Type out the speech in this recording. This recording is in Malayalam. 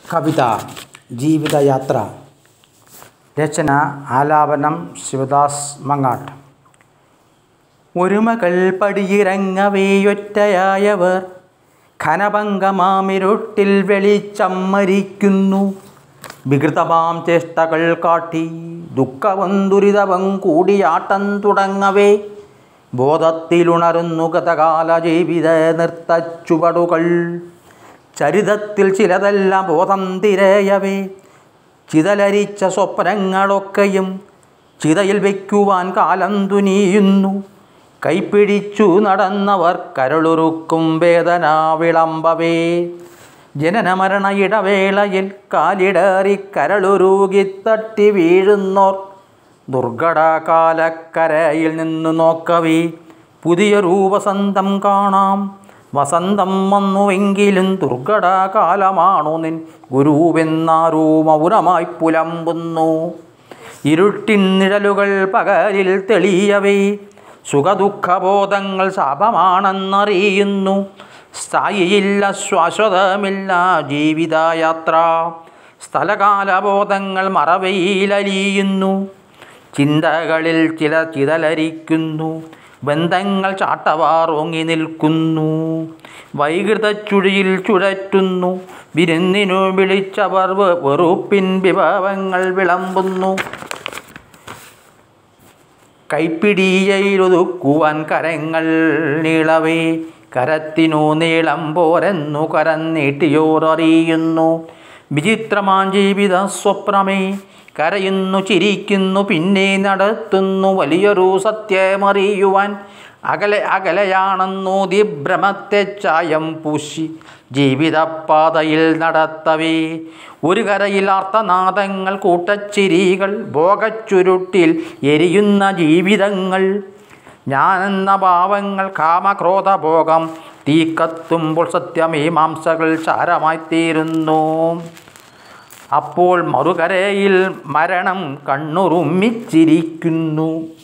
കവിത ജീവിതയാത്ര രചന ആലാപനം ശിവദാസ് മങ്ങാട്ട് ഒരുമകൾ പടിയിറങ്ങവേയൊറ്റയായവർ ഘനഭംഗമാമിരുട്ടിൽ വെളിച്ചം മരിക്കുന്നു വികൃതമാം ചേഷ്ടകൾ കാട്ടി ദുഃഖവും ദുരിതവും കൂടിയാട്ടം തുടങ്ങവേ ബോധത്തിലുണരുന്നു ഗതകാല ജീവിത നൃത്തച്ചുവടുകൾ ചരിതത്തിൽ ചിലതെല്ലാം ബോധം തിരയവേ ചിതലരിച്ച സ്വപ്നങ്ങളൊക്കെയും ചിതയിൽ വയ്ക്കുവാൻ കാലം തുനിയുന്നു കൈപ്പിടിച്ചു നടന്നവർ കരളുറുക്കും വേദന വിളമ്പവേ ജനനമരണ ഇടവേളയിൽ കാലിടറി കരളുരുകി തട്ടി വീഴുന്നോർ ദുർഘടകാലക്കരയിൽ നിന്ന് നോക്കവേ പുതിയ രൂപസന്തം കാണാം വസന്തം വന്നുവെങ്കിലും ദുർഘടകാലമാണു നിൻ ഗുരുവെന്നാരൂ മൗനമായി പുലമ്പുന്നു ഇരുട്ടിൻ നിഴലുകൾ പകലിൽ തെളിയവേ സുഖദുഃഖബോധങ്ങൾ ശാപമാണെന്നറിയുന്നു സ്ഥായിയില്ല ശ്വാശ്വതമില്ല ജീവിതയാത്ര സ്ഥലകാലബോധങ്ങൾ മറവയിലലിയുന്നു ചിന്തകളിൽ ചില ചിതലരിക്കുന്നു ബന്ധങ്ങൾ ചാട്ടവാറോങ്ങി നിൽക്കുന്നു വൈകൃത ചുഴിയിൽ ചുഴറ്റുന്നു വിരുന്നിനു വിളിച്ചവർ വെ- വെറുപ്പിൻ വിഭവങ്ങൾ വിളമ്പുന്നു കൈപ്പിടിയയിലൊതുക്കുവാൻ കരങ്ങൾ നീളവേ കരത്തിനു നീളം പോരെന്നു കരം നീട്ടിയോർ അറിയുന്നു വിചിത്രമാം ജീവിത സ്വപ്നമേ കരയുന്നു ചിരിക്കുന്നു പിന്നെ നടത്തുന്നു വലിയൊരു സത്യമറിയുവാൻ അകലെ അകലെയാണെന്നു ദിഭ്രമത്തെ ചായം പൂശി ജീവിതപാതയിൽ നടത്തവേ ഒരു കരയിൽ ആർത്തനാദങ്ങൾ കൂട്ടച്ചിരികൾ ഭോഗച്ചുരുട്ടിൽ എരിയുന്ന ജീവിതങ്ങൾ ഞാനെന്ന ഭാവങ്ങൾ കാമക്രോധഭോഗം തീ കത്തുമ്പോൾ സത്യമീമാംസകൾ ചാരമായിത്തീരുന്നു അപ്പോൾ മറുകരയിൽ മരണം കണ്ണുറുമ്മിച്ചിരിക്കുന്നു